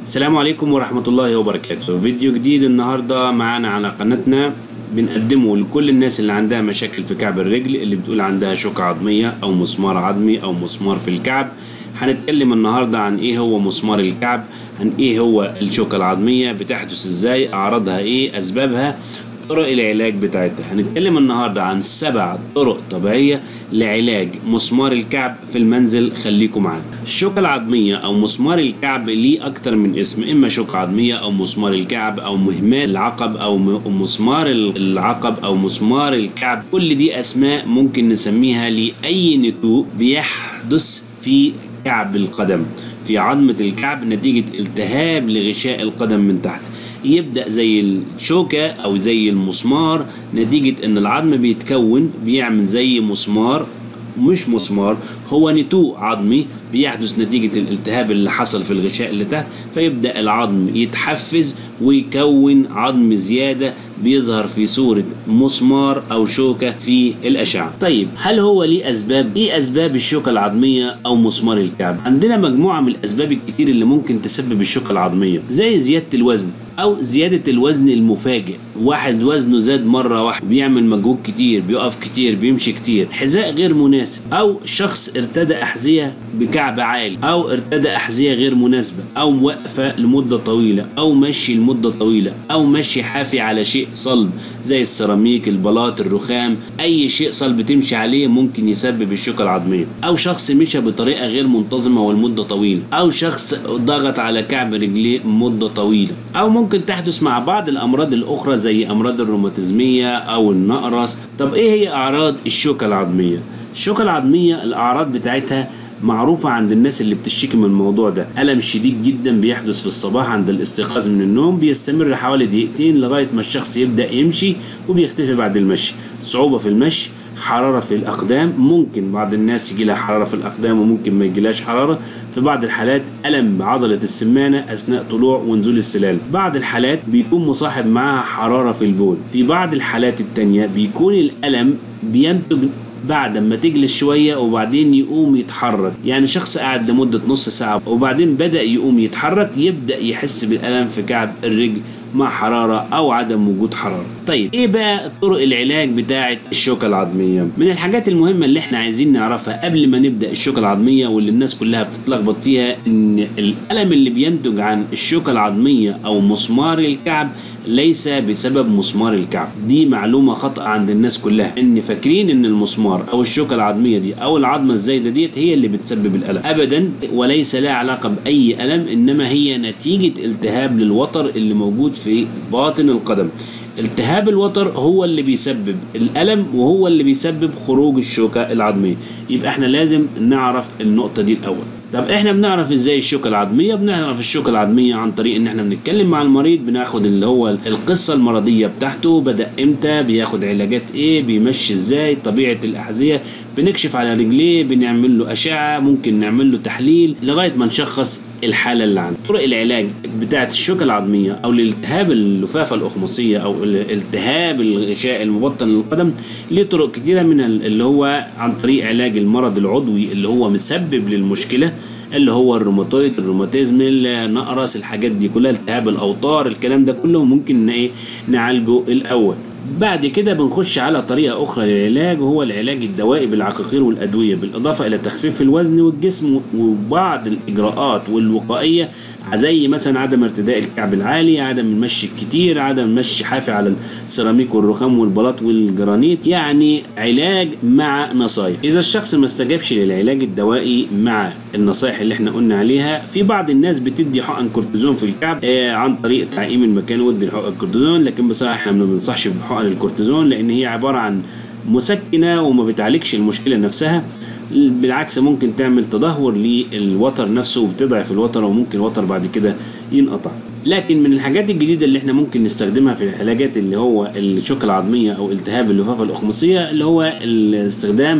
السلام عليكم ورحمة الله وبركاته فيديو جديد النهاردة معانا على قناتنا بنقدمه لكل الناس اللي عندها مشاكل في كعب الرجل اللي بتقول عندها شوكة عظمية أو مسمار عظمي أو مسمار في الكعب هنتكلم النهاردة عن ايه هو مسمار الكعب عن ايه هو الشوكة العظمية بتحدث ازاي اعراضها ايه اسبابها طرق العلاج بتاعتها هنتكلم النهاردة عن سبع طرق طبيعية لعلاج مسمار الكعب في المنزل خليكم معانا الشوكة العظمية أو مسمار الكعب ليه أكتر من اسم إما شوكة عظمية أو مسمار الكعب أو مهمات العقب أو م- مسمار العقب أو مسمار الكعب كل دي أسماء ممكن نسميها لأي نتوء بيحدث في كعب القدم في عظمة الكعب نتيجة التهاب لغشاء القدم من تحت يبدأ زي الشوكة أو زي المسمار نتيجة إن العظم بيتكون بيعمل زي مسمار مش مسمار هو نتوء عظمي بيحدث نتيجة الالتهاب اللي حصل في الغشاء اللي تحت فيبدأ العظم يتحفز ويكون عظم زيادة بيظهر في صورة مسمار أو شوكة في الأشعة طيب هل هو ليه أسباب؟ إيه أسباب الشوكة العظمية أو مسمار الكعب؟ عندنا مجموعة من الأسباب الكتير اللي ممكن تسبب الشوكة العظمية زي زيادة الوزن أو زيادة الوزن المفاجئ واحد وزنه زاد مرة واحدة بيعمل مجهود كتير بيقف كتير بيمشي كتير حذاء غير مناسب أو شخص ارتدى أحذية بكعب عالي أو ارتدى أحذية غير مناسبة أو وقفة لمدة طويلة أو مشي لمدة طويلة أو مشي حافي على شيء صلب زي السيراميك البلاط الرخام أي شيء صلب تمشي عليه ممكن يسبب الشوكة العظمية أو شخص مشى بطريقة غير منتظمة ولمدة طويلة أو شخص ضغط على كعب رجليه مدة طويلة أو ممكن تحدث مع بعض الأمراض الأخرى زي أمراض الروماتيزمية أو النقرس طب إيه هي أعراض الشوكة العظمية؟ الشوكة العظمية الأعراض بتاعتها معروفة عند الناس اللي بتشتكي من الموضوع ده ألم شديد جدا بيحدث في الصباح عند الاستيقاظ من النوم بيستمر حوالي دقيقتين لغاية ما الشخص يبدأ يمشي وبيختفي بعد المشي صعوبة في المشي حرارة في الأقدام ممكن بعض الناس يجي لها حرارة في الأقدام وممكن ما يجيلهاش حرارة في بعض الحالات ألم بعضلة السمانة أثناء طلوع ونزول السلال بعض الحالات بيكون مصاحب معها حرارة في البول في بعض الحالات التانية بيكون الألم بينتج بعد ما تجلس شوية وبعدين يقوم يتحرك يعني شخص قاعد لمدة نص ساعة وبعدين بدأ يقوم يتحرك يبدأ يحس بالألم في كعب الرجل مع حرارة أو عدم وجود حرارة طيب إيه بقى طرق العلاج بتاعة الشوكة العظمية من الحاجات المهمة اللي إحنا عايزين نعرفها قبل ما نبدأ الشوكة العظمية واللي الناس كلها بتتلخبط فيها إن الألم اللي بينتج عن الشوكة العظمية أو مسمار الكعب ليس بسبب مسمار الكعب دي معلومة خطأ عند الناس كلها ان فاكرين ان المسمار او الشوكة العظمية دي او العظمة الزايدة ديت هي اللي بتسبب الألم ابدا وليس لها علاقة بأي ألم انما هي نتيجة التهاب للوتر اللي موجود في باطن القدم التهاب الوتر هو اللي بيسبب الألم وهو اللي بيسبب خروج الشوكة العظمية يبقى احنا لازم نعرف النقطة دي الأول طب احنا بنعرف ازاي الشوكة العظمية بنعرف الشوكة العظمية عن طريق ان احنا بنتكلم مع المريض بناخد اللي هو القصة المرضية بتاعته بدأ امتى بياخد علاجات ايه بيمشي ازاي طبيعة الأحذية بنكشف على رجليه بنعمل له أشعة ممكن نعمل له تحليل لغاية ما نشخص الحالة اللي عنده طرق العلاج بتاعة الشوكة العظمية أو الالتهاب اللفافة الأخمصية أو التهاب الغشاء المبطن للقدم ليه طرق كتيرة منها اللي هو عن طريق علاج المرض العضوي اللي هو مسبب للمشكلة اللي هو الروماتويد الروماتيزم النقرس الحاجات دي كلها التهاب الأوتار الكلام ده كله ممكن ايه نعالجه الأول بعد كده بنخش على طريقة أخرى للعلاج وهو العلاج الدوائي بالعقاقير والأدوية بالإضافة إلى تخفيف الوزن والجسم وبعض الإجراءات والوقائية زي مثلا عدم ارتداء الكعب العالي عدم المشي الكتير عدم المشي حافي على السيراميك والرخام والبلاط والجرانيت يعني علاج مع نصايح اذا الشخص ما استجابش للعلاج الدوائي مع النصايح اللي احنا قلنا عليها في بعض الناس بتدي حقن كورتيزون في الكعب آه عن طريق تعقيم المكان ودي الحقن الكورتيزون لكن بصراحه احنا ما بننصحش بحقن الكورتيزون لان هي عباره عن مسكنه وما بتعالجش المشكله نفسها بالعكس ممكن تعمل تدهور للوتر نفسه وبتضعف الوتر وممكن الوتر بعد كده ينقطع لكن من الحاجات الجديدة اللي احنا ممكن نستخدمها في العلاجات اللي هو الشوكة العظمية أو التهاب اللفافة الأخمصية اللي هو استخدام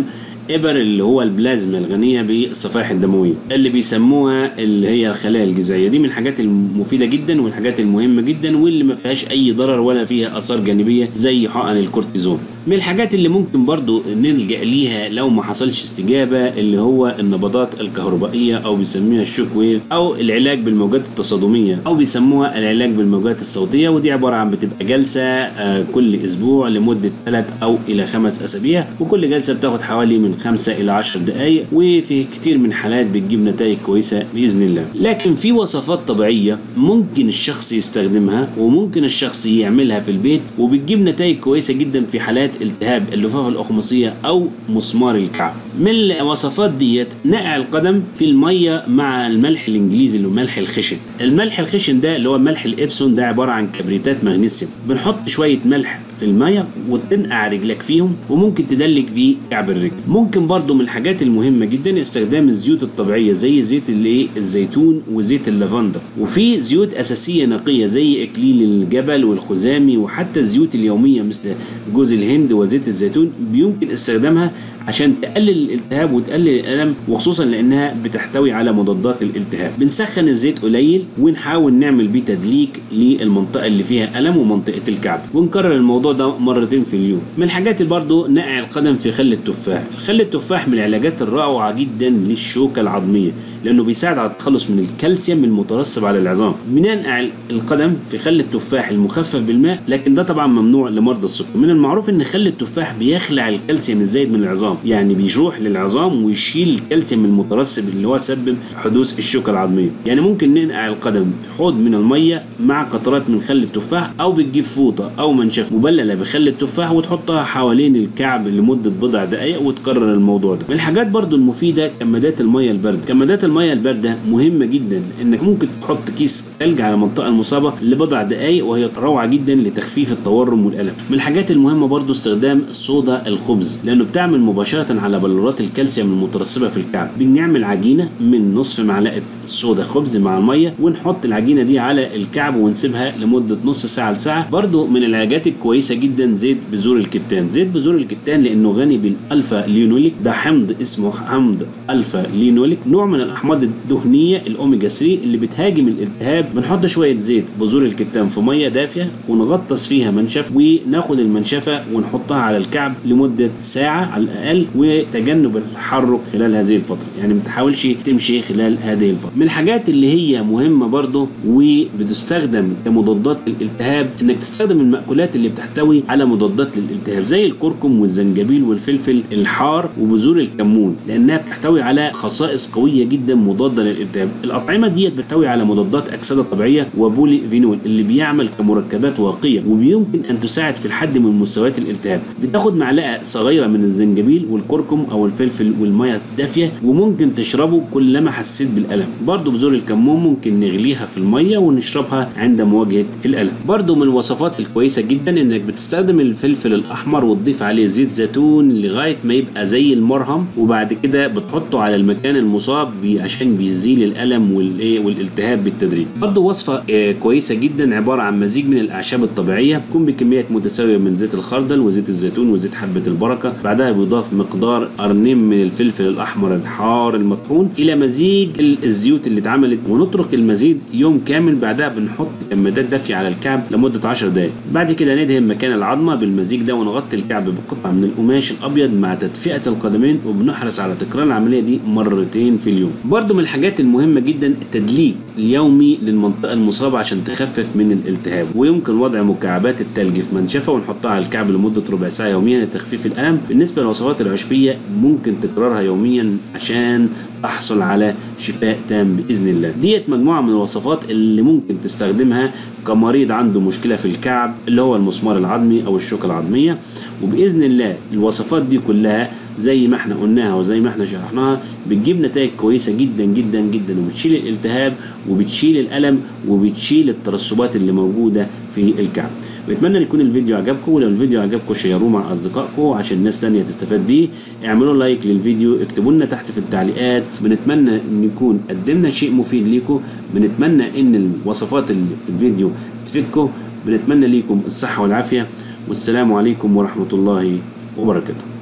ابر اللي هو البلازما الغنيه بالصفائح الدمويه اللي بيسموها اللي هي الخلايا الجذعيه دي من الحاجات المفيده جدا والحاجات المهمه جدا واللي ما فيهاش اي ضرر ولا فيها اثار جانبيه زي حقن الكورتيزون من الحاجات اللي ممكن برضو نلجأ ليها لو ما حصلش استجابة اللي هو النبضات الكهربائية أو بيسموها الشوك ويف أو العلاج بالموجات التصادمية أو بيسموها العلاج بالموجات الصوتية ودي عبارة عن بتبقى جلسة آه كل أسبوع لمدة 3 أو إلى 5 أسابيع وكل جلسة بتاخد حوالي من 5 إلى 10 دقايق وفي كتير من الحالات بتجيب نتائج كويسة بإذن الله لكن في وصفات طبيعية ممكن الشخص يستخدمها وممكن الشخص يعملها في البيت وبتجيب نتائج كويسة جدا في حالات التهاب اللفافة الأخمصية أو مسمار الكعب من الوصفات ديت نقع القدم في المية مع الملح الإنجليزي اللي هو ملح الخشن الملح الخشن ده اللي هو ملح الإبسون ده عبارة عن كبريتات مغنيسيوم بنحط شوية ملح في المية وتنقع رجلك فيهم وممكن تدلك بيه كعب الرجل ممكن برضو من الحاجات المهمة جدا استخدام الزيوت الطبيعية زي زيت الايه الزيتون وزيت اللافندر وفي زيوت أساسية نقية زي إكليل الجبل والخزامي وحتى الزيوت اليومية مثل جوز الهند وزيت الزيتون بيمكن استخدامها عشان تقلل الالتهاب وتقلل الالم وخصوصا لانها بتحتوي على مضادات الالتهاب بنسخن الزيت قليل ونحاول نعمل بيه تدليك للمنطقه اللي فيها الم ومنطقه الكعب ونكرر الموضوع ده مرتين في اليوم من الحاجات اللي برضه نقع القدم في خل التفاح خل التفاح من العلاجات الروعه جدا للشوكه العظميه لانه بيساعد على التخلص من الكالسيوم المترسب على العظام بننقع القدم في خل التفاح المخفف بالماء لكن ده طبعا ممنوع لمرضى السكر من المعروف ان خل التفاح بيخلع الكالسيوم الزايد من العظام يعني بيروح للعظام ويشيل الكالسيوم المترسب اللي هو سبب حدوث الشوكه العظميه يعني ممكن ننقع القدم في حوض من الميه مع قطرات من خل التفاح او بتجيب فوطه او منشف مبلله بخل التفاح وتحطها حوالين الكعب لمده بضع دقائق وتكرر الموضوع ده من الحاجات برضو المفيده كمادات الميه البارده كمادات الميه البارده مهمه جدا انك ممكن تحط كيس ثلج على المنطقه المصابه لبضع دقائق وهي روعه جدا لتخفيف التورم والالم من الحاجات المهمه برضو استخدام الصودا الخبز لانه بتعمل مباشره على بلورات الكالسيوم المترسبه في الكعب بنعمل عجينه من نصف معلقه صودا خبز مع الميه ونحط العجينه دي على الكعب ونسيبها لمده نص ساعه لساعه برضو من العلاجات الكويسه جدا زيت بذور الكتان زيت بذور الكتان لانه غني بالالفا لينوليك ده حمض اسمه حمض الفا لينوليك نوع من الاحماض الدهنيه الاوميجا 3 اللي بتهاجم الالتهاب بنحط شويه زيت بذور الكتان في ميه دافيه ونغطس فيها منشف وناخد المنشفه ونحطها على الكعب لمده ساعه على الاقل وتجنب التحرك خلال هذه الفتره يعني ما تحاولش تمشي خلال هذه الفتره من الحاجات اللي هي مهمه برضه وبتستخدم كمضادات للالتهاب انك تستخدم المأكولات اللي بتحتوي على مضادات للالتهاب زي الكركم والزنجبيل والفلفل الحار وبذور الكمون لانها بتحتوي على خصائص قويه جدا مضاده للالتهاب الاطعمه ديت بتحتوي على مضادات اكسده طبيعيه وبولي فينول اللي بيعمل كمركبات واقيه وبيمكن ان تساعد في الحد من مستويات الالتهاب بتاخد معلقه صغيره من الزنجبيل والكركم او الفلفل والميه الدافيه وممكن تشربه كلما حسيت بالالم برضه بذور الكمون ممكن نغليها في الميه ونشربها عند مواجهه الالم برضه من الوصفات الكويسه جدا انك بتستخدم الفلفل الاحمر وتضيف عليه زيت زيتون لغايه ما يبقى زي المرهم وبعد كده بتحطه على المكان المصاب بي عشان بيزيل الالم والايه والالتهاب بالتدريج برضه وصفه آه كويسه جدا عباره عن مزيج من الاعشاب الطبيعيه تكون بكميات متساويه من زيت الخردل وزيت الزيتون وزيت حبه البركه بعدها بيضاف مقدار قرنين من الفلفل الاحمر الحار المطحون الى مزيج الزيوت اللي اتعملت ونترك المزيد يوم كامل بعدها بنحط كمادات دافيه على الكعب لمده 10 دقائق بعد كده ندهن مكان العظمه بالمزيج ده ونغطي الكعب بقطعه من القماش الابيض مع تدفئه القدمين وبنحرص على تكرار العمليه دي مرتين في اليوم برضو من الحاجات المهمه جدا التدليك اليومي للمنطقه المصابه عشان تخفف من الالتهاب ويمكن وضع مكعبات التلج في منشفه ونحطها على الكعب لمده ربع ساعه يوميا لتخفيف الالم بالنسبه للوصفات العشبيه ممكن تكرارها يوميا عشان تحصل على شفاء تام باذن الله ديت مجموعه من الوصفات اللي ممكن تستخدمها كمريض عنده مشكله في الكعب اللي هو المسمار العظمي او الشوكه العظميه وباذن الله الوصفات دي كلها زي ما احنا قلناها وزي ما احنا شرحناها بتجيب نتائج كويسه جدا جدا جدا وبتشيل الالتهاب وبتشيل الالم وبتشيل الترسبات اللي موجوده في الكعب بتمنى يكون الفيديو عجبكم ولو الفيديو عجبكم شيروه مع اصدقائكم عشان ناس تانية تستفاد بيه اعملوا لايك للفيديو اكتبوا لنا تحت في التعليقات بنتمنى ان نكون قدمنا شيء مفيد ليكم بنتمنى ان الوصفات اللي في الفيديو تفيدكم بنتمنى ليكم الصحة والعافية والسلام عليكم ورحمة الله وبركاته